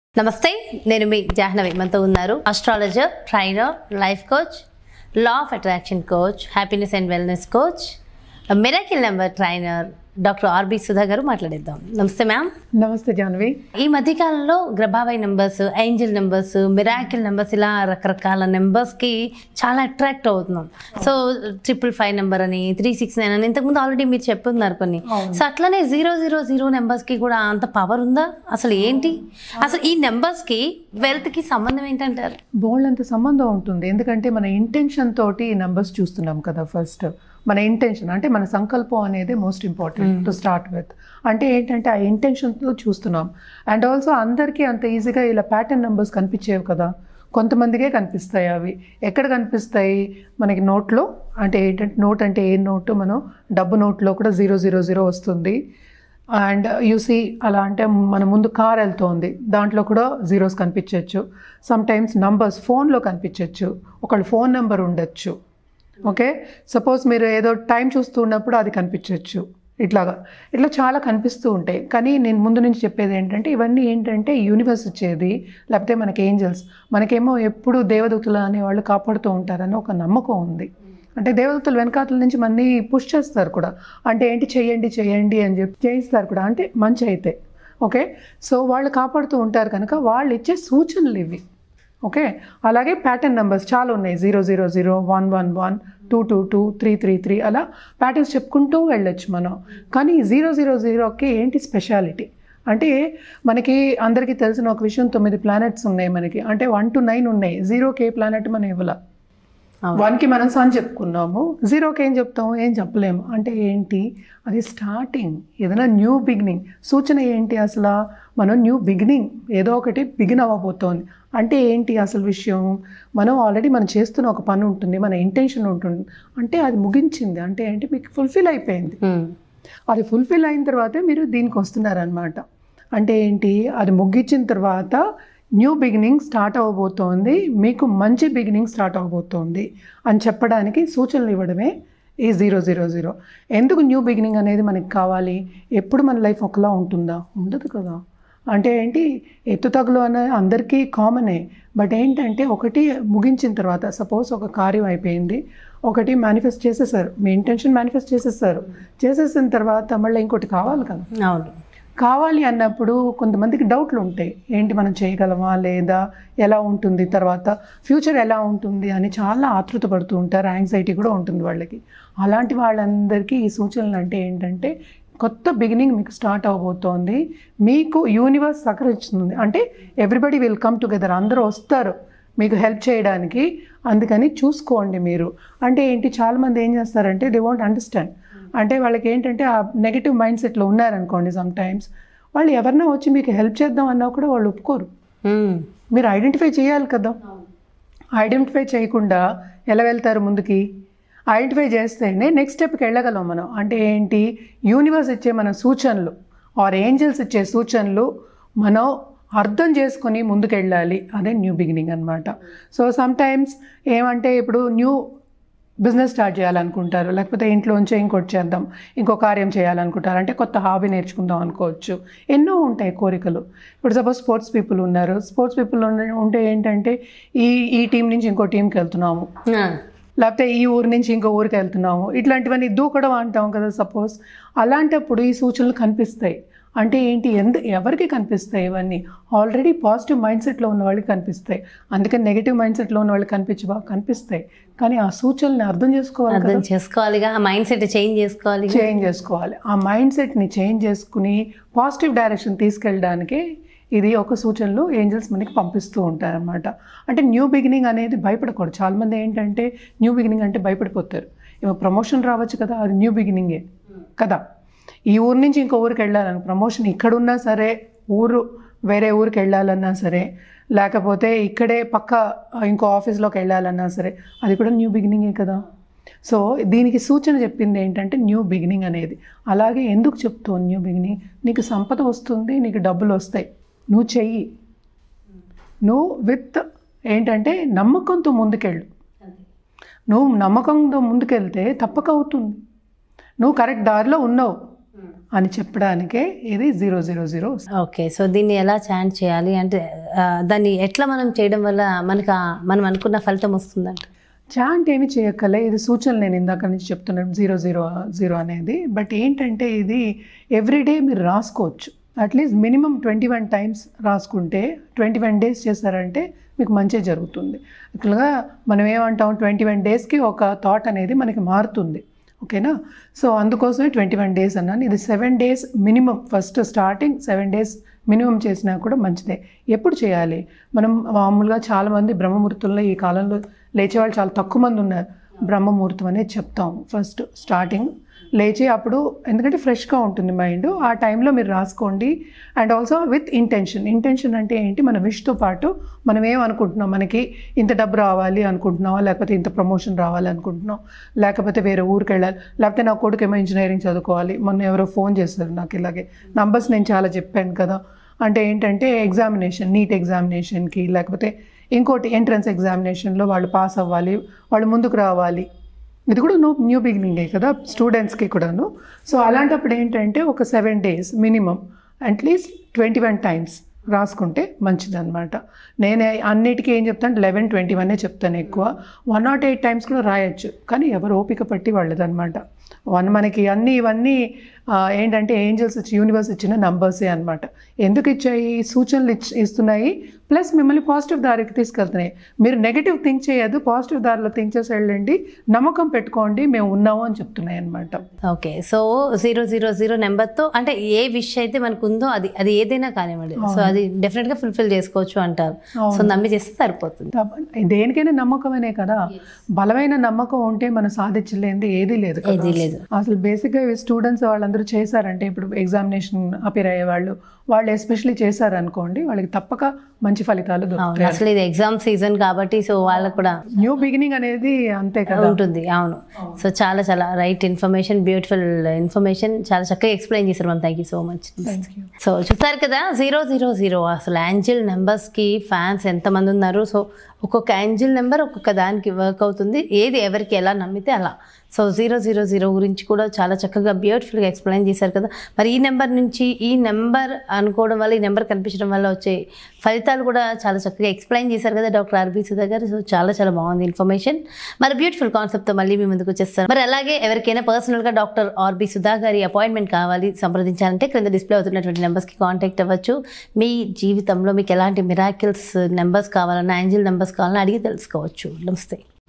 నమస్తే నేను మీ జాహ్నవి మనతో ఉన్నారు astrologer trainer life coach law of attraction coach happiness and wellness coach miracle number trainer doctor R B Sudha garu మాట్లాడేద్దాం namaste ma'am namaste Jahnavi ఈ మధ్యకాలంలో గ్రబావై numbers angel numbers miracle numbers ఇలా రకరకాల నెంబర్స్కి చాలా అట్రాక్ట్ అవుతున్నాం సో ట్రిపుల్ ఫైవ్ నెంబర్ అని త్రీ సిక్స్ నైన్ అని ఇంతకుముందు ఆల్రెడీ మీరు చెప్పున్నారు కొన్ని సో అట్లనే జీరో జీరో జీరో నెంబర్స్కి కూడా అంత పవర్ ఉందా అసలు ఏంటి అసలు ఈ నెంబర్స్కి వెల్త్కి సంబంధం ఏంటంటారు బోల్డ్ అంత సంబంధం ఉంటుంది ఎందుకంటే మన ఇంటెన్షన్ తోటి ఈ నెంబర్స్ చూస్తున్నాం కదా ఫస్ట్ మన ఇంటెన్షన్ అంటే మన సంకల్పం అనేది most important to start with అంటే ఏంటంటే ఆ ఇంటెన్షన్తో చూస్తున్నాం అండ్ ఆల్సో అందరికీ అంత ఈజీగా ఇలా ప్యాటర్న్ నెంబర్స్ కనిపించేవి కదా కొంతమందికే కనిపిస్తాయి అవి ఎక్కడ కనిపిస్తాయి మనకి నోట్లో అంటే ఏంటంటే నోట్ అంటే ఏ నోటు మనం డబ్బు నోట్లో కూడా జీరో జీరో జీరో వస్తుంది అండ్ యూసీ అలా అంటే మన ముందు కార్ వెళ్తోంది దాంట్లో కూడా జీరోస్ కనిపించవచ్చు సమ్ టైమ్స్ నంబర్స్ ఫోన్లో కనిపించవచ్చు ఒకళ్ళు ఫోన్ నెంబర్ ఉండొచ్చు ఓకే సపోజ్ మీరు ఏదో టైం చూస్తూ ఉన్నప్పుడు అది కనిపించవచ్చు ఇట్లాగా ఇట్లా చాలా కనిపిస్తూ ఉంటాయి కానీ నేను ముందు నుంచి చెప్పేది ఏంటంటే ఇవన్నీ ఏంటంటే యూనివర్స్ ఇచ్చేది లేకపోతే మనకి ఏంజల్స్ మనకేమో ఎప్పుడు దేవదూతలు అనేవాళ్ళు కాపాడుతూ ఉంటారని ఒక నమ్మకం ఉంది అంటే దేవదూతలు వెనకాతల నుంచి మన్ని పుష్ చేస్తారు కూడా అంటే ఏంటి చేయండి చేయండి అని చెప్పి చేయిస్తారు కూడా అంటే మంచి అయితే ఓకే సో వాళ్ళు కాపాడుతూ ఉంటారు కనుక వాళ్ళు ఇచ్చే సూచనలు ఇవి ఓకే అలాగే ప్యాటర్న్ నెంబర్స్ చాలా ఉన్నాయి zero zero zero one one one two two two three three three అలా ప్యాటర్న్స్ చెప్పుకుంటూ వెళ్ళొచ్చు మనం కానీ జీరో జీరో జీరోకి ఏంటి స్పెషాలిటీ అంటే మనకి అందరికీ తెలిసిన ఒక విషయం తొమ్మిది ప్లానెట్స్ ఉన్నాయి మనకి అంటే వన్ టు నైన్ ఉన్నాయి జీరోకి ఏ ప్లానెట్ మనం ఇవ్వాల అవును. వన్కి మనం సన్ చెప్పుకున్నాము జీరోకి ఏం చెప్తాము ఏం చెప్పలేము అంటే ఏంటి అది స్టార్టింగ్ ఏదైనా న్యూ బిగినింగ్ సూచన ఏంటి అసలు మనం న్యూ బిగినింగ్ ఏదో ఒకటి బిగిన్ అవ్వబోతోంది అంటే ఏంటి అసలు విషయం మనం ఆల్రెడీ మనం చేస్తున్న ఒక పని ఉంటుంది మన ఇంటెన్షన్ ఉంటుంది అంటే అది ముగించింది అంటే ఏంటి మీకు ఫుల్ఫిల్ అయిపోయింది Hmm. అది ఫుల్ఫిల్ అయిన తర్వాతే మీరు దీనికి వస్తున్నారనమాట అంటే ఏంటి అది ముగించిన తర్వాత న్యూ బిగినింగ్ స్టార్ట్ అవ్వబోతోంది మీకు మంచి బిగినింగ్ స్టార్ట్ అవ్వబోతోంది అని చెప్పడానికి సూచనలు ఇవ్వడమే ఈ జీరో జీరో జీరో ఎందుకు న్యూ బిగినింగ్ అనేది మనకి కావాలి ఎప్పుడు మన లైఫ్ ఒకలా ఉంటుందా ఉండదు కదా అంటే ఏంటి ఎత్తుతగులు అనే అందరికీ కామనే బట్ ఏంటంటే ఒకటి ముగించిన తర్వాత సపోజ్ ఒక కార్యం అయిపోయింది ఒకటి మేనిఫెస్ట్ చేసేసారు మీ ఇంటెన్షన్ మేనిఫెస్ట్ చేసేసారు చేసేసిన తర్వాత మళ్ళీ ఇంకోటి కావాలి కదా అవును కావాలి అన్నప్పుడు కొంతమందికి డౌట్లు ఉంటాయి ఏంటి మనం చేయగలమా లేదా ఎలా ఉంటుంది తర్వాత ఫ్యూచర్ ఎలా ఉంటుంది అని చాలా ఆతృత పడుతూ ఉంటారు యాంగ్జైటీ కూడా ఉంటుంది వాళ్ళకి అలాంటి వాళ్ళందరికీ ఈ సూచనలు అంటే ఏంటంటే కొత్త బిగినింగ్ మీకు స్టార్ట్ అవబోతోంది మీకు యూనివర్స్ సహకరిస్తుంది అంటే ఎవ్రీబడి విల్ కమ్ టుగెదర్ అందరూ వస్తారు మీకు హెల్ప్ చేయడానికి అందుకని చూసుకోండి మీరు అంటే ఏంటి చాలామంది ఏం చేస్తారంటే దే వాంట్ అండర్స్టాండ్ అంటే వాళ్ళకి ఏంటంటే ఆ నెగిటివ్ మైండ్ సెట్లో ఉన్నారనుకోండి సమ్ టైమ్స్ వాళ్ళు ఎవరన్నా వచ్చి మీకు హెల్ప్ చేద్దాం అన్నా కూడా వాళ్ళు ఒప్పుకోరు Hmm. మీరు ఐడెంటిఫై చేయాలి కదా ఐడెంటిఫై చేయకుండా ఎలా వెళ్తారు ముందుకి ఐడెంటిఫై చేస్తేనే నెక్స్ట్ స్టెప్కి వెళ్ళగలం మనం అంటే ఏంటి యూనివర్స్ ఇచ్చే మన సూచనలు ఆర్ ఏంజల్స్ ఇచ్చే సూచనలు మనం అర్థం చేసుకొని ముందుకు వెళ్ళాలి అదే న్యూ బిగినింగ్ అనమాట సో సమ్ టైమ్స్ ఏమంటే ఇప్పుడు న్యూ బిజినెస్ స్టార్ట్ చేయాలనుకుంటారు లేకపోతే ఇంట్లోంచే ఇంకోటి చేద్దాం ఇంకో కార్యం చేయాలనుకుంటారు అంటే కొత్త హాబీ నేర్చుకుందాం అనుకోవచ్చు ఎన్నో ఉంటాయి కోరికలు ఇప్పుడు సపోజ్ స్పోర్ట్స్ పీపుల్ ఉన్నారు స్పోర్ట్స్ పీపుల్ ఉంటే ఏంటంటే ఈ ఈ టీం నుంచి ఇంకో టీంకి వెళ్తున్నాము Ah. లేకపోతే ఈ ఊరు నుంచి ఇంకో ఊరికి వెళ్తున్నాము ఇట్లాంటివన్నీ దూకడం అంటాం కదా సపోజ్ అలాంటప్పుడు ఈ సూచనలు కనిపిస్తాయి అంటే ఏంటి ఎందు ఎవరికి కనిపిస్తాయి ఇవన్నీ ఆల్రెడీ పాజిటివ్ మైండ్ సెట్లో ఉన్న వాళ్ళకి కనిపిస్తాయి అందుకని నెగిటివ్ మైండ్ సెట్లో ఉన్న వాళ్ళకి కనిపించవా కనిపిస్తాయి కానీ ఆ సూచనల్ని అర్థం చేసుకోవాలి కదా అర్థం చేసుకోవాలిగా మైండ్ సెట్ చేంజ్ చేసుకోవాలి చేంజ్ చేసుకోవాలి ఆ మైండ్ సెట్ని చేంజ్ చేసుకుని పాజిటివ్ డైరెక్షన్ తీసుకెళ్ళడానికి ఇది ఒక సూచనలు ఏంజల్స్ మనకి పంపిస్తూ ఉంటారనమాట అంటే న్యూ బిగినింగ్ అనేది భయపడకూడదు చాలామంది ఏంటంటే న్యూ బిగినింగ్ అంటే భయపడిపోతారు ఏమో ప్రమోషన్ రావచ్చు కదా అది న్యూ బిగినింగే కదా ఈ ఊరు నుంచి ఇంకో ఊరికి వెళ్ళాలని ప్రమోషన్ ఇక్కడున్నా సరే ఊరు వేరే ఊరికి వెళ్ళాలన్నా సరే లేకపోతే ఇక్కడే పక్క ఇంకో ఆఫీస్లోకి వెళ్ళాలన్నా సరే అది కూడా న్యూ బిగినింగే కదా సో దీనికి సూచన చెప్పింది ఏంటంటే న్యూ బిగినింగ్ అనేది అలాగే ఎందుకు చెప్తావు న్యూ బిగినింగ్ నీకు సంపద వస్తుంది నీకు డబ్బులు వస్తాయి నువ్వు చెయ్యి నువ్వు విత్ ఏంటంటే నమ్మకంతో ముందుకెళ్ళు నువ్వు నమ్మకంతో ముందుకెళ్తే తప్పక అవుతుంది నువ్వు కరెక్ట్ దారిలో ఉన్నావు అని చెప్పడానికే ఇది zero zero zero okay so దీన్ని ఎలా చాంట్ చేయాలి అంటే ఆ, దాన్ని ఎట్లా మనం చేయడం వల్ల మనకు ఆ- మనం అనుకున్న ఫలితం వస్తుందంట చాంట్ ఏమి చేయక్కలే ఇది సూచనలు నేను ఇందాక నుంచి చెప్తున్నాను జీరో జీరో జీరో అనేది బట్ ఏంటంటే ఇది ఎవ్రీడే మీరు రాసుకోవచ్చు at least minimum twenty one times రాసుకుంటే ట్వంటీ వన్ డేస్ చేశారంటే మీకు మంచి జరుగుతుంది ఇట్లా మనం ఏమంటాం ట్వంటీ వన్ డేస్కి ఒక థాట్ అనేది మనకి మారుతుంది ఓకేనా సో అందుకోసమే ట్వంటీ వన్ డేస్ అన్నాను ఇది seven days minimum first starting seven days minimum చేసినా కూడా మంచిదే ఎప్పుడు చేయాలి మనం మామూలుగా చాలామంది బ్రహ్మముహూర్తంలో ఈ కాలంలో లేచేవాళ్ళు చాలా తక్కువ మంది ఉన్నారు బ్రహ్మముహూర్తం అనేది చెప్తాం ఫస్ట్ స్టార్టింగ్ లేచి అప్పుడు ఎందుకంటే ఫ్రెష్గా ఉంటుంది మైండ్ ఆ టైంలో మీరు రాసుకోండి and also with intention intention అంటే ఏంటి మన విష్తో పాటు మనం ఏమనుకుంటున్నాం మనకి ఇంత డబ్బు రావాలి అనుకుంటున్నావా లేకపోతే ఇంత ప్రమోషన్ రావాలి అనుకుంటున్నాం లేకపోతే వేరే ఊరికి వెళ్ళాలి లేకపోతే నా కొడుకు ఏమో ఇంజనీరింగ్ చదువుకోవాలి మొన్న ఎవరో ఫోన్ చేశారు నాకు ఇలాగే నంబర్స్ నేను చాలా చెప్పాను కదా అంటే ఏంటంటే ఎగ్జామినేషన్ నీట్ ఎగ్జామినేషన్కి లేకపోతే ఇంకోటి ఎంట్రన్స్ ఎగ్జామినేషన్లో వాళ్ళు పాస్ అవ్వాలి వాళ్ళు ముందుకు రావాలి ఇది కూడా న్యూ న్యూ బిగినింగే కదా స్టూడెంట్స్కి కూడాను సో అలాంటప్పుడు ఏంటంటే ఒక seven days minimum at least twenty one times రాసుకుంటే మంచిదన్నమాట నేను అన్నిటికీ ఏం చెప్తాను లెవెన్ ట్వంటీ వన్నే చెప్తాను ఎక్కువ వన్ నాట్ ఎయిట్ టైమ్స్ కూడా రాయొచ్చు కానీ ఎవరు ఓపిక పట్టి వాళ్ళదన్నమాట వన్ మనకి అన్నీ ఇవన్నీ ఆ, ఏంటంటే ఏంజల్స్ ఇచ్చి యూనివర్స్ ఇచ్చిన నంబర్సే అనమాట ఎందుకు ఇచ్చాయి సూచనలు ఇచ్ ఇస్తున్నాయి ప్లస్ మిమ్మల్ని పాజిటివ్ దారికి తీసుకెళ్తున్నాయి మీరు నెగిటివ్ థింక్ చేయొద్దు పాజిటివ్ దారిలో థింక్ చేసి వెళ్ళండి నమ్మకం పెట్టుకోండి మేము ఉన్నాము అని చెప్తున్నాయి అనమాట okay so zero zero zero నెంబర్తో అంటే ఏ విష్ అయితే మనకు ఉందో అది అది ఏదైనా కానివ్వండి సో అది డెఫినెట్గా ఫుల్ఫిల్ చేసుకోవచ్చు అంటారు సో నమ్మి చేస్తే సరిపోతుంది తప్ప- దేనికైనా నమ్మకమనే కదా బలమైన నమ్మకం ఉంటే మనం సాధించలేనిది ఏదీ లేదు కదా. ఏదీ లేదు. అసలు బేసిక్గా స్టూడెంట్స్ వాళ్ళందరూ చేశారంటే ఇప్పుడు ఎగ్జామినేషన్ అపేర్ అయ్యే వాళ్ళు వాళ్ళు ఎస్పెషల్లీ చేశారనుకోండి వాళ్ళకి తప్పక మంచి ఫలితాలు అవును దొరుకుతాయి అసలు ఇది ఎగ్జామ్ సీజన్ కాబట్టి సో వాళ్ళకు కూడా న్యూ బిగినింగ్ అనేది అంతే కదా ఉంటుంది అవును సో చాలా చాలా రైట్ ఇన్ఫర్మేషన్ బ్యూటిఫుల్ ఇన్ఫర్మేషన్ చాలా చక్కగా ఎక్స్ప్లెయిన్ చేశారు ma'am thank you so much thank you so చూసారు కదా జీరో జీరో జీరో అసలు యాంజిల్ నెంబర్స్కి ఫ్యాన్స్ ఎంతమంది ఉన్నారు సో ఒక్కొక్క యాంజిల్ నెంబర్ ఒక్కొక్క దానికి వర్క్ అవుతుంది ఏది ఎవరికి ఎలా నమ్మితే అలా సో జీరో జీరో జీరో గురించి కూడా చాలా చక్కగా బ్యూటిఫుల్గా ఎక్స్ప్లెయిన్ చేశారు కదా మరి ఈ నెంబర్ నుంచి ఈ నెంబర్ అనుకోవడం వల్ల ఈ నెంబర్ కనిపించడం వల్ల వచ్చే ఫలితాలు కూడా చాలా చక్కగా ఎక్స్ప్లెయిన్ చేశారు కదా డాక్టర్ ఆర్బీ సుధా గారు సో చాలా చాలా బాగుంది ఇన్ఫర్మేషన్ మరి బ్యూటిఫుల్ కాన్సెప్ట్తో మళ్ళీ మీ ముందుకు వచ్చేస్తారు మరి అలాగే ఎవరికైనా పర్సనల్గా డాక్టర్ ఆర్బి సుధా గారి అపాయింట్మెంట్ కావాలి సంప్రదించాలంటే క్రింద డిస్ప్లే అవుతున్నటువంటి నెంబర్స్కి కాంటాక్ట్ అవ్వచ్చు మీ జీవితంలో మీకు ఎలాంటి మిరాకిల్స్ నెంబర్స్ కావాలన్నా యాంజిల్ నెంబర్స్ కావాలన్నా అడిగి తెలుసుకోవచ్చు నమస్తే